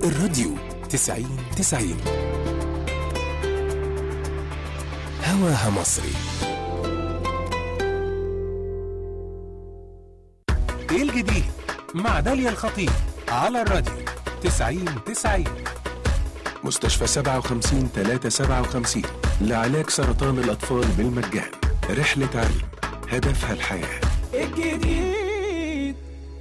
الراديو تسعين تسعين هواها مصري ايه الجديد مع داليا الخطيب على الراديو تسعين تسعين مستشفى سبعة وخمسين تلاتة سبعة وخمسين لعلاج سرطان الأطفال بالمجان رحلة علم هدفها الحياة الجديد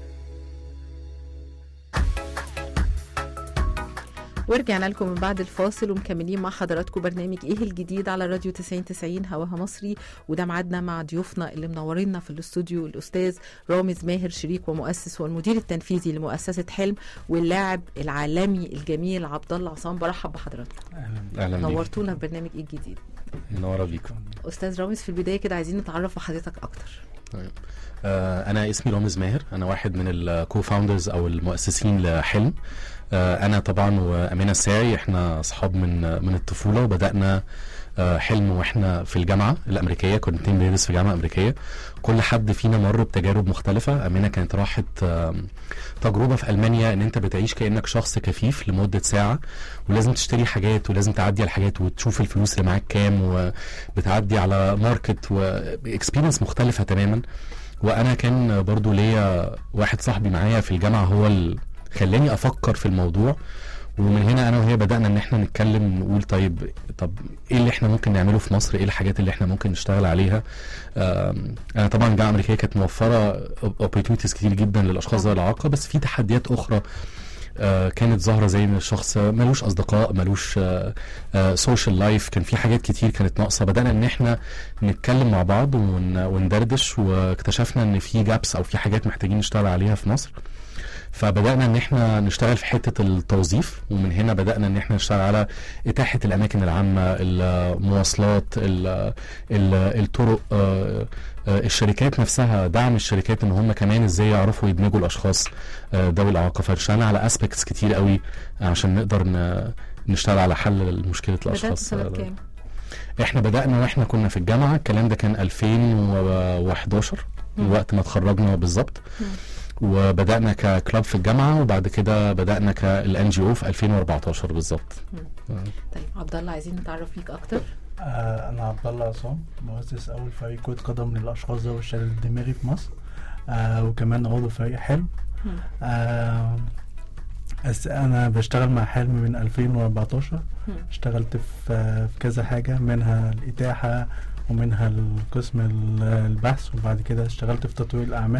ورجعنا لكم من بعد الفاصل ومكملين مع حضراتكم برنامج ايه الجديد على راديو 90 90 هواها مصري وده ميعادنا مع ضيوفنا اللي منورينا في الاستوديو الاستاذ رامز ماهر شريك ومؤسس والمدير التنفيذي لمؤسسه حلم واللاعب العالمي الجميل عبد الله عصام برحب بحضراتكم اهلا بيك نورتونا في برنامج ايه الجديد منوره بيكم استاذ رامز في البدايه كده عايزين نتعرف بحضرتك اكتر طيب آه انا اسمي رامز ماهر انا واحد من الكو فاوندرز او المؤسسين لحلم آه انا طبعا وامينه الساعي احنا اصحاب من من الطفوله وبدانا آه حلم واحنا في الجامعه الامريكيه كنا اتنين بندرس في جامعه امريكيه كل حد فينا مر بتجارب مختلفه امينه كانت راحت آه تجربه في المانيا ان انت بتعيش كانك شخص كفيف لمده ساعه ولازم تشتري حاجات ولازم تعدي على الحاجات وتشوف الفلوس اللي معاك كام وبتعدي على ماركت واكسبيرينس مختلفه تماما وانا كان برضو ليا واحد صاحبي معايا في الجامعه هو اللي خلاني افكر في الموضوع ومن هنا انا وهي بدانا ان احنا نتكلم نقول طيب طب ايه اللي احنا ممكن نعمله في مصر ايه الحاجات اللي احنا ممكن نشتغل عليها آم، انا طبعا الجامعه الامريكيه كانت موفره اوبورتونيتيز كتير جدا للاشخاص ذوي الاعاقه بس في تحديات اخرى آه، كانت ظاهره زي ان الشخص ملوش اصدقاء ملوش سوشيال لايف كان في حاجات كتير كانت ناقصه بدانا ان احنا نتكلم مع بعض ون- وندردش واكتشفنا ان في جابس او في حاجات محتاجين نشتغل عليها في مصر فبدانا ان احنا نشتغل في حته التوظيف ومن هنا بدانا ان احنا نشتغل على اتاحه الاماكن العامه المواصلات ال- ال- الطرق آه، آه، الشركات نفسها دعم الشركات ان هم كمان ازاي يعرفوا يدمجوا الاشخاص آه، ذوي الاعاقه فاشتغلنا على اسبكتس كتير قوي عشان نقدر ن- نشتغل على حل مشكله بدات الاشخاص سنه آه، كام احنا بدأنا واحنا كنا في الجامعة الكلام ده كان 2011 مم. وقت ما اتخرجنا بالظبط مم. وبدأنا ككلاب في الجامعة وبعد كده بدأنا كالان جي او في 2014 بالظبط طيب عبد الله عايزين نتعرف بيك اكتر آه انا عبد الله عصام مؤسس اول فريق كرة قدم للاشخاص ذوي الشلل الدماغي في مصر آه وكمان عضو فريق حلم مم. آه بس انا بشتغل مع حلم من 2014 مم. اشتغلت في في كذا حاجة منها الإتاحة ومنها القسم ال- البحث وبعد كده اشتغلت في تطوير الأعمال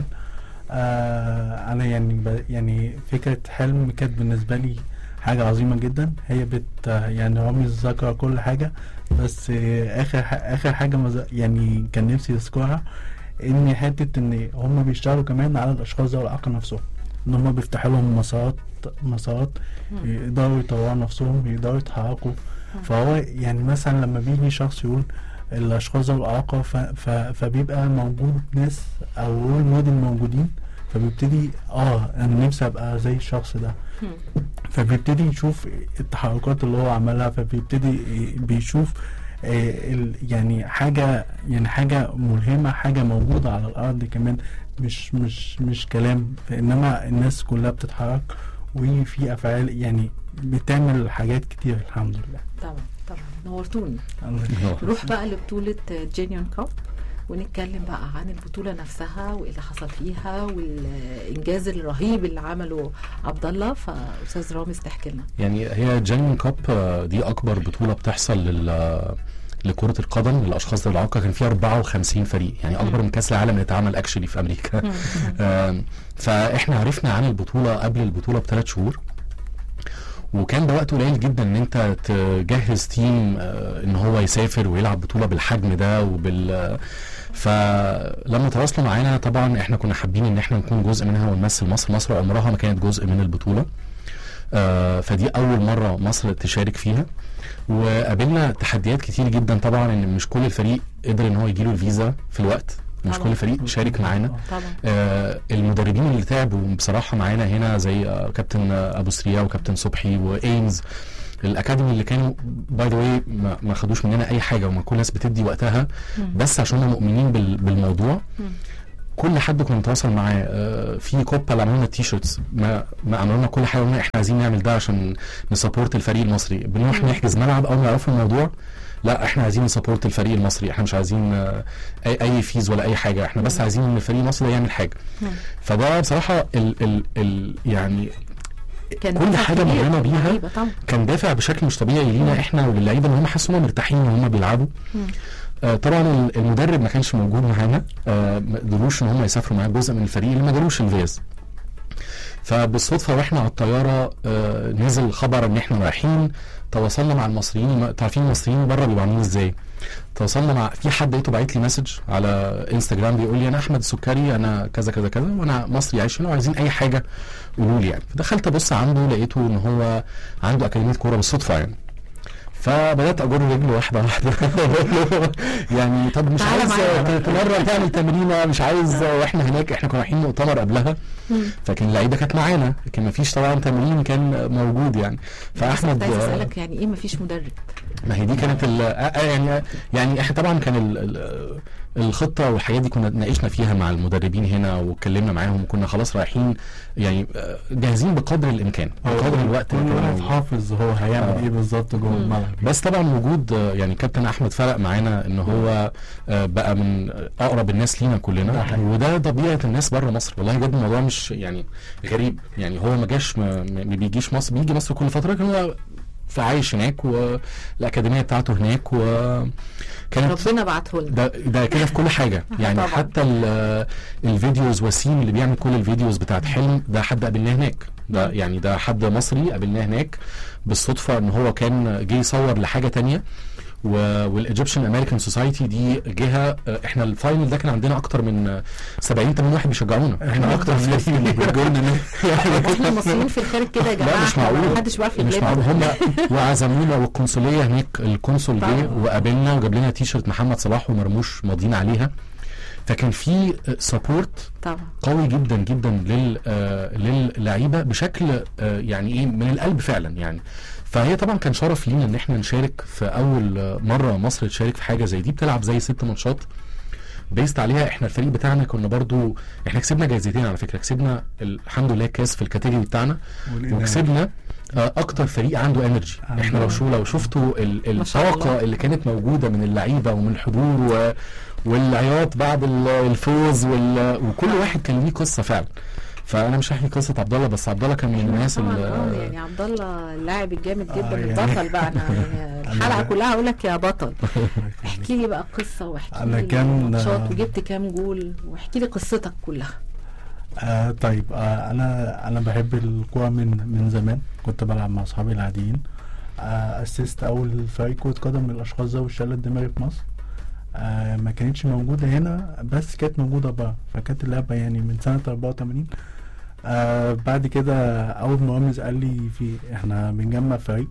آه أنا يعني ب يعني فكرة حلم كانت بالنسبة لي حاجة عظيمة جدا هي بت يعني رامز ذكر كل حاجة بس آه آخر ح آخر حاجة مز- يعني كان نفسي أذكرها إن حتة إن هم بيشتغلوا كمان على الأشخاص ذوي الإعاقة نفسهم إن هم بيفتحوا لهم مسارات مسارات مم. يقدروا يطوروا نفسهم يقدروا يتحركوا فهو يعني مثلا لما بيجي شخص يقول الاشخاص ذوي الاعاقه ف- ف- فبيبقى موجود ناس او رول موديل موجودين فبيبتدي اه انا نفسي ابقى زي الشخص ده مم. فبيبتدي يشوف التحركات اللي هو عملها فبيبتدي بيشوف آه، ال- يعني حاجة يعني حاجة ملهمة حاجة موجودة على الأرض كمان مش مش مش كلام إنما الناس كلها بتتحرك وفي أفعال يعني بتعمل حاجات كتير الحمد لله طبعا طبعا نورتوني الله يخليك. نروح بقى لبطولة جينيون كاب ونتكلم بقى عن البطولة نفسها وايه اللي حصل فيها والإنجاز الرهيب اللي عمله عبد الله فأستاذ رامز تحكي لنا يعني هي جينيون كاب آه، دي اكبر بطولة بتحصل لل لكرة القدم للأشخاص ذوي الإعاقة كان فيها 54 فريق يعني أكبر من كأس العالم اللي اتعمل أكشلي في أمريكا آم، فاحنا عرفنا عن البطوله قبل البطوله بثلاث شهور وكان ده وقت قليل جدا ان انت تجهز تيم آه، ان هو يسافر ويلعب بطوله بالحجم ده وبال فلما تواصلوا معانا طبعا احنا كنا حابين ان احنا نكون جزء منها ونمثل مصر مصر عمرها ما كانت جزء من البطوله آه، فدي اول مره مصر تشارك فيها وقابلنا تحديات كتير جدا طبعا ان مش كل الفريق قدر ان هو يجيله الفيزا في الوقت مش طبعاً. كل فريق شارك معانا طبعا آه المدربين اللي تعبوا بصراحه معانا هنا زي آه كابتن آه ابو سريا وكابتن صبحي وايمز الاكاديمي اللي كانوا باي ذا واي ما ما خدوش مننا اي حاجه وما كل الناس بتدي وقتها مم. بس عشان هم مؤمنين بال- بالموضوع مم. كل حد كنا نتواصل معاه آه، في كوبا اللي عملوا لنا التيشيرتس ما ما عملوا لنا كل حاجه قلنا احنا عايزين نعمل ده عشان نسبورت الفريق المصري بنروح مم. نحجز ملعب اول ما يعرفوا الموضوع لا احنا عايزين نسبورت الفريق المصري احنا مش عايزين آه، اي اي فيز ولا اي حاجه احنا بس عايزين ان الفريق المصري ده يعمل حاجه مم. فده بصراحه ال ال ال يعني كان كل دفع حاجة كبير مهمة بيها للعيبة طبعا كان دافع بشكل مش طبيعي لينا احنا وللعيبه ان هم حسوا انهم مرتاحين وهم بيلعبوا مم. آه طبعا ال- المدرب ما كانش موجود معانا آه ما قدروش ان هم يسافروا معاه جزء من الفريق اللي ما جالوش الفيز فبالصدفه واحنا على الطياره آه نزل خبر ان احنا رايحين تواصلنا مع المصريين ما- تعرفين المصريين بره بيبقوا عاملين ازاي تواصلنا مع في حد لقيته باعت لي مسج على انستجرام بيقول لي انا احمد السكري انا كذا كذا كذا وانا مصري عايش هنا وعايزين اي حاجه قولوا لي يعني فدخلت ابص عنده لقيته ان هو عنده اكاديميه كوره بالصدفه يعني فبدات اجر رجله واحده واحده بقول له يعني طب مش تعالى عايز معايا. تتمرن تعمل تمرينه مش عايز واحنا هناك احنا كنا رايحين مؤتمر قبلها مم. فكان اللعيبه كانت معانا لكن ما فيش طبعا تمرين كان موجود يعني بس فاحمد كنت عايز اسالك يعني ايه مفيش مدرب ما هي دي كانت ال آه، آه، يعني يعني احنا طبعا كان ال ال الخطه والحاجات دي كنا ناقشنا فيها مع المدربين هنا واتكلمنا معاهم وكنا خلاص رايحين يعني آه، جاهزين بقدر الامكان بقدر الوقت كل اللي كان واحد موجود. حافظ هو هيعمل آه. ايه بالظبط جوه مم. الملعب بس طبعا وجود آه، يعني كابتن احمد فرق معانا ان هو آه، بقى من اقرب الناس لينا ده كلنا حقيقي. وده طبيعه الناس بره مصر والله بجد الموضوع مش يعني غريب يعني هو ما جاش ما ما بيجيش مصر بيجي مصر كل فتره لكن هو فعايش هناك والاكاديميه بتاعته هناك وكانت ربنا بعته لنا ده ده كده في كل حاجه يعني طبعاً. حتى ال- الفيديوز وسيم اللي بيعمل كل الفيديوز بتاعت حلم ده حد قابلناه هناك ده يعني ده حد مصري قابلناه هناك بالصدفه ان هو كان جه يصور لحاجه تانية والايجيبشن امريكان سوسايتي دي جهه آه، احنا الفاينل ده كان عندنا اكتر من آه، 70 80 واحد بيشجعونا احنا اكتر من الناس اللي بتجولنا احنا المصريين في الخارج كده يا لا جماعه مش احنا معقول محدش بيعرف مش معقول يغلبنا هم وعزمونا والقنصليه هناك القنصل جه طبعا. وقابلنا وجاب لنا تيشرت محمد صلاح ومرموش ماضيين عليها فكان في سبورت طبعا قوي جدا جدا لل آه للعيبه بشكل آه يعني ايه من القلب فعلا يعني فهي طبعا كان شرف لينا ان احنا نشارك في اول آه، مره مصر تشارك في حاجه زي دي بتلعب زي ست ماتشات بيست عليها احنا الفريق بتاعنا كنا برضو احنا كسبنا جايزتين على فكره كسبنا الحمد لله كاس في الكاتيجوري بتاعنا وكسبنا آه، اكتر فريق عنده انرجي عنده احنا لو شو لو شفتوا ال- ما شاء الله. الطاقه اللي كانت موجوده من اللعيبه ومن الحضور و والعياط بعد ال- الفوز وال... وكل واحد كان ليه قصه فعلا فانا مش هحكي قصه عبد الله بس عبد الله كان من الناس طبعا اه اللي يعني عبد الله اللاعب الجامد جدا آه، يعني. البطل بقى انا يعني الحلقه كلها اقول لك يا بطل احكي لي بقى قصه واحكي أنا لي كان- ماتشات وجبت كام جول واحكي لي قصتك كلها آه طيب آه انا انا بحب الكوره من من زمان كنت بلعب مع اصحابي العاديين آه اسست اول فريق كره قدم للاشخاص ذوي الشلل الدماغي في مصر آه ما كانتش موجوده هنا بس كانت موجوده بره فكانت اللعبه يعني من سنه 84 آه بعد كده اول ما رامز قال لي في احنا بنجمع فريق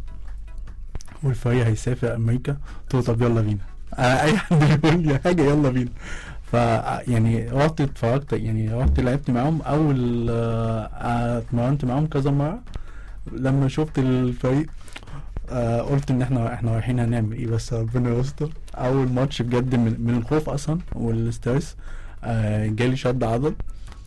والفريق هيسافر امريكا قلت له طب يلا بينا آه اي حد يقول لي حاجه يلا بينا ف يعني رحت اتفرجت يعني رحت لعبت معاهم اول آه، اتمرنت معاهم كذا مره لما شفت الفريق آه قلت ان احنا احنا رايحين هنعمل ايه بس ربنا يستر اول ماتش بجد من, من الخوف اصلا والستريس آه جالي شد عضل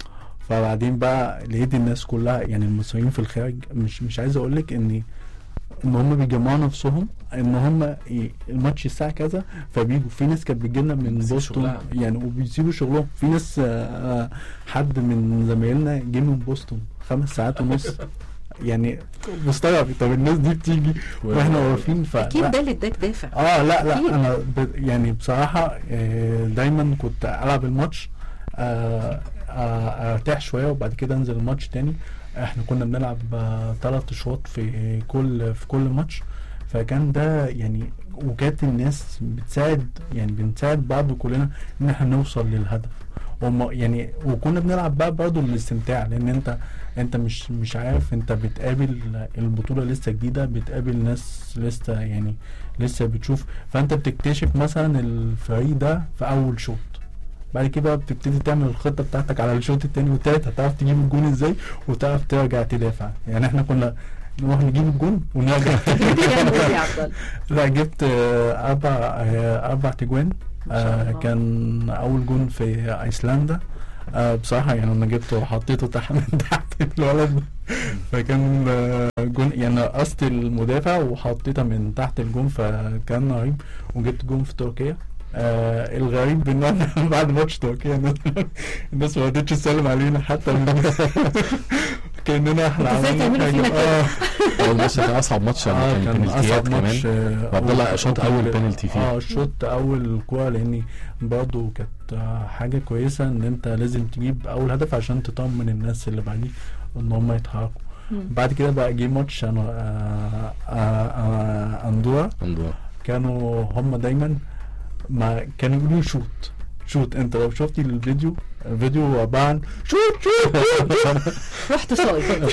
فبعدين بقى لقيت الناس كلها يعني المصريين في الخارج مش مش عايز اقول لك ان ان هم بيجمعوا نفسهم ان هم ي- الماتش الساعه كذا فبيجوا في ناس كانت بتجيلنا من بتسيب بوسطن شغلها. يعني وبيسيبوا شغلهم في ناس آه، آه، حد من زمايلنا جه من بوسطن خمس ساعات ونص يعني مستغرب طب الناس دي بتيجي واحنا واقفين ف اكيد لا. ده اللي اداك دافع اه لا لا أكيد. انا ب... يعني بصراحه آه، دايما كنت العب الماتش آه، آه، ارتاح شويه وبعد كده انزل الماتش تاني احنا كنا بنلعب ثلاث اشواط في كل في كل ماتش فكان ده يعني وكانت الناس بتساعد يعني بنساعد بعض كلنا ان احنا نوصل للهدف وما يعني وكنا بنلعب بقى برضه للاستمتاع لان انت انت مش مش عارف انت بتقابل البطوله لسه جديده بتقابل ناس لسه يعني لسه بتشوف فانت بتكتشف مثلا الفريق ده في اول شوط بعد كده بقى بتبتدي تعمل الخطه بتاعتك على الشوط التاني والتالت هتعرف تجيب الجون ازاي وتعرف ترجع تدافع يعني احنا كنا نروح نجيب الجون ونرجع جبت كام جول يا عبد الله لا جبت آه، اربع آه، اربع تجوان ما شاء آه الله. كان اول جون في ايسلندا آه بصراحة يعني أنا جبته وحطيته تحت من تحت الولد فكان آه، جون يعني قصت المدافع وحطيتها من تحت الجون فكان رهيب وجبت جون في تركيا آه الغريب ان انا بعد ماتش تركيا الناس الناس ما رضتش تسلم علينا حتى من كاننا احنا انتوا ازاي عملنا تعملوا فينا حاجه كده؟ اه هو الماتش كان اصعب ماتش اه كان كان بنالتيات اصعب ماتش كمان آه، وعبد الله و- شاط وكان- اول بينالتي فيه اه شوط اول كوره لاني برضه كانت آه، حاجه كويسه ان انت لازم تجيب اول هدف عشان تطمن الناس اللي بعديك ان هم يتحركوا مم. بعد كده بقى جه ماتش انا آه آه آه اندورا عنده كانوا هم دايما ما كانوا يقولوا شوت شوت انت لو شفتي الفيديو الفيديو عباره عن شوت شوت شوت رحت صايد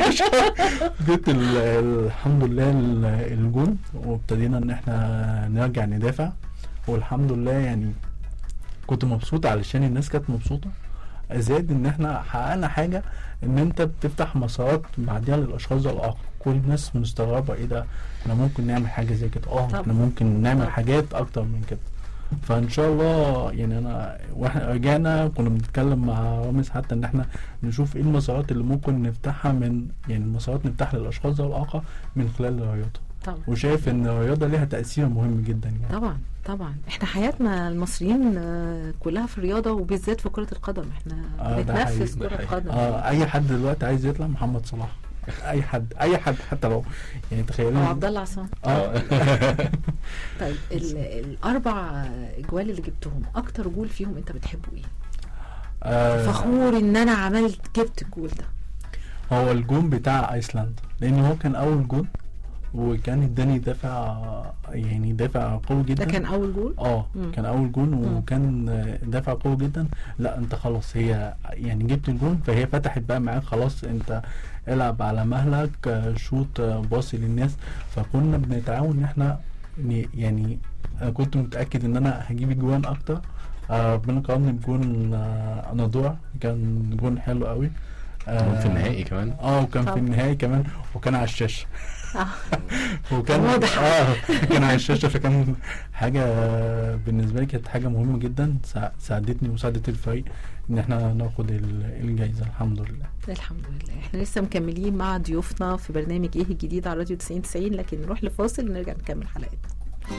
جبت ال- الحمد لله ال- الجون وابتدينا ان احنا نرجع ندافع والحمد لله يعني كنت مبسوط علشان الناس كانت مبسوطه زائد ان احنا حققنا حاجه ان انت بتفتح مسارات بعديها للاشخاص الاخر كل الناس مستغربه ايه ده احنا ممكن نعمل حاجه زي كده اه طبعا. احنا ممكن نعمل طبعا. حاجات اكتر من كده فان شاء الله يعني انا واحنا رجعنا كنا بنتكلم مع رامز حتى ان احنا نشوف ايه المسارات اللي ممكن نفتحها من يعني المسارات نفتحها للاشخاص ذوي الاعاقه من خلال الرياضه طبعا وشايف ان الرياضه ليها تاثير مهم جدا يعني طبعا طبعا احنا حياتنا المصريين آه، كلها في الرياضه وبالذات في كره القدم احنا آه، ده بنتنفس حقيقي. ده كره حقيقي. قدم آه اي حد دلوقتي عايز يطلع محمد صلاح اي حد اي حد حتى لو يعني تخيلي او عبد الله عصام اه طيب ال- الاربع اجوال اللي جبتهم اكتر جول فيهم انت بتحبه ايه آه، فخور ان انا عملت جبت الجول ده هو الجون بتاع ايسلندا لان هو كان اول جون وكان اداني دافع يعني دافع قوي جدا ده كان اول جول اه مم. كان اول جون مم. وكان آه، دافع قوي جدا لا انت خلاص هي يعني جبت الجون فهي فتحت بقى معاك خلاص انت العب على مهلك آه، شوط آه، باصي للناس فكنا بنتعاون ان احنا ن- يعني انا كنت متاكد ان انا هجيب اجوان اكتر آه، ربنا كرمني بجون آه، انادور كان جون حلو قوي كمان في النهائي كمان اه وكان طب. في النهائي كمان وكان على الشاشه آه. وكان واضح. اه كان على الشاشه فكان حاجه بالنسبه لي كانت حاجه مهمه جدا سا- ساعدتني وساعدت الفريق ان احنا ناخد ال- الجايزه الحمد لله الحمد لله احنا لسه مكملين مع ضيوفنا في برنامج ايه الجديد على راديو 90 90 لكن نروح لفاصل ونرجع نكمل حلقتنا